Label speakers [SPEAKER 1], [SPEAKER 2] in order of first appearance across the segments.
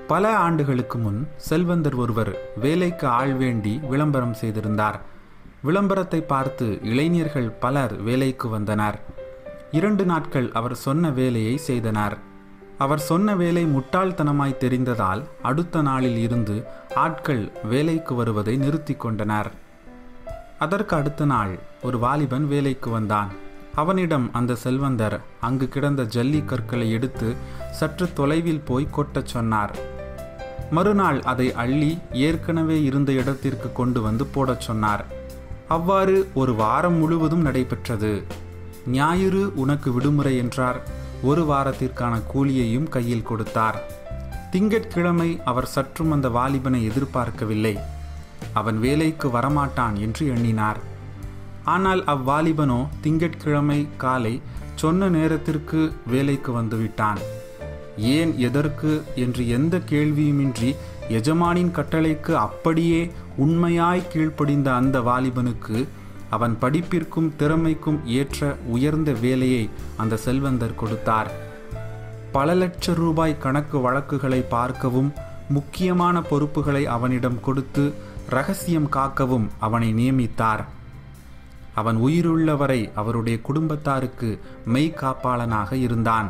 [SPEAKER 1] பல ஆண்டுகளுக்கு முன் செல்வந்தர் ஒருவர் வேலைக்கு ஆள் வேண்டி விளம்பரம் செய்திருந்தார் விளம்பரத்தை பார்த்து இளைஞர்கள் பலர் வேலைக்கு வந்தனர் இரண்டு நாட்கள் அவர் சொன்ன வேலையை செய்தனர் அவர் சொன்ன வேலை முட்டாள்தனமாய் தெரிந்ததால் அடுத்த நாளில் இருந்து ஆட்கள் வேலைக்கு வருவதை நிறுத்தி கொண்டனர் அதற்கு அடுத்த நாள் ஒரு வாலிபன் வேலைக்கு வந்தான் அவனிடம் அந்த செல்வந்தர் அங்கு கிடந்த ஜல்லி கற்களை எடுத்து சற்று தொலைவில் போய் கொட்டச் சொன்னார் மறுநாள் அதை அள்ளி ஏற்கனவே இருந்த இடத்திற்கு கொண்டு வந்து போடச் சொன்னார் அவ்வாறு ஒரு வாரம் முழுவதும் நடைபெற்றது ஞாயிறு உனக்கு விடுமுறை என்றார் ஒரு வாரத்திற்கான கூலியையும் கையில் கொடுத்தார் திங்கட்கிழமை அவர் சற்றும் அந்த வாலிபனை எதிர்பார்க்கவில்லை அவன் வேலைக்கு வரமாட்டான் என்று எண்ணினார் ஆனால் அவ்வாலிபனோ திங்கட்கிழமை காலை சொன்ன நேரத்திற்கு வேலைக்கு வந்துவிட்டான் ஏன் எதற்கு என்று எந்த கேள்வியுமின்றி எஜமானின் கட்டளைக்கு அப்படியே உண்மையாய் கீழ்ப்படிந்த அந்த வாலிபனுக்கு அவன் படிப்பிற்கும் திறமைக்கும் ஏற்ற உயர்ந்த வேலையை அந்த செல்வந்தர் கொடுத்தார் பல லட்ச ரூபாய் கணக்கு வழக்குகளை பார்க்கவும் முக்கியமான பொறுப்புகளை அவனிடம் கொடுத்து ரகசியம் காக்கவும் அவனை நியமித்தார் அவன் உயிருள்ளவரை அவருடைய குடும்பத்தாருக்கு மெய் காப்பாளனாக இருந்தான்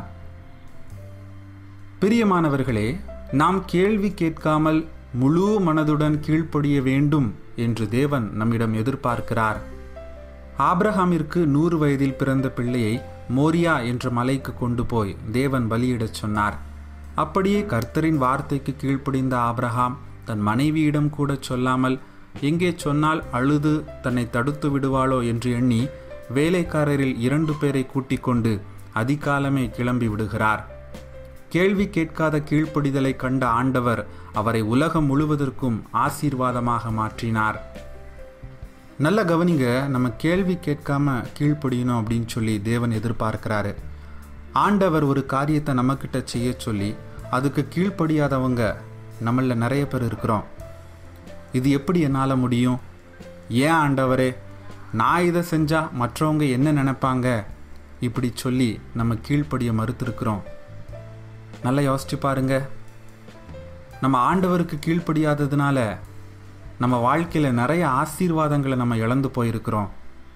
[SPEAKER 1] பிரியமானவர்களே நாம் கேள்வி கேட்காமல் முழு மனதுடன் கீழ்ப்படிய வேண்டும் என்று தேவன் நம்மிடம் எதிர்பார்க்கிறார் ஆப்ரஹாமிற்கு நூறு வயதில் பிறந்த பிள்ளையை மோரியா என்ற மலைக்கு கொண்டு போய் தேவன் பலியிடச் சொன்னார் அப்படியே கர்த்தரின் வார்த்தைக்கு கீழ்ப்படிந்த ஆப்ரஹாம் தன் மனைவியிடம் கூட சொல்லாமல் எங்கே சொன்னால் அழுது தன்னை தடுத்து விடுவாளோ என்று எண்ணி வேலைக்காரரில் இரண்டு பேரை கூட்டிக் கொண்டு அதிகாலமே கிளம்பி விடுகிறார் கேள்வி கேட்காத கீழ்ப்படிதலை கண்ட ஆண்டவர் அவரை உலகம் முழுவதற்கும் ஆசீர்வாதமாக மாற்றினார் நல்ல கவனிங்க நம்ம கேள்வி கேட்காம கீழ்ப்படியணும் அப்படின்னு சொல்லி தேவன் எதிர்பார்க்கிறாரு ஆண்டவர் ஒரு காரியத்தை நம்மக்கிட்ட செய்ய சொல்லி அதுக்கு கீழ்ப்படியாதவங்க நம்மள நிறைய பேர் இருக்கிறோம் இது எப்படி என்னால் முடியும் ஏன் ஆண்டவரே நான் இதை செஞ்சால் மற்றவங்க என்ன நினைப்பாங்க இப்படி சொல்லி நம்ம கீழ்ப்படிய மறுத்திருக்கிறோம் நல்லா யோசிச்சு பாருங்க நம்ம ஆண்டவருக்கு கீழ்ப்படியாததுனால நம்ம வாழ்க்கையில் நிறைய ஆசீர்வாதங்களை நம்ம இழந்து போயிருக்கிறோம்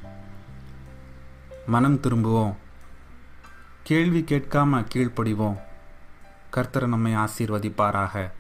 [SPEAKER 1] மனம் திரும்புவோம் கேள்வி கேட்காம கீழ்ப்படிவோம் கர்த்தர் நம்மை ஆசீர்வதிப்பாராக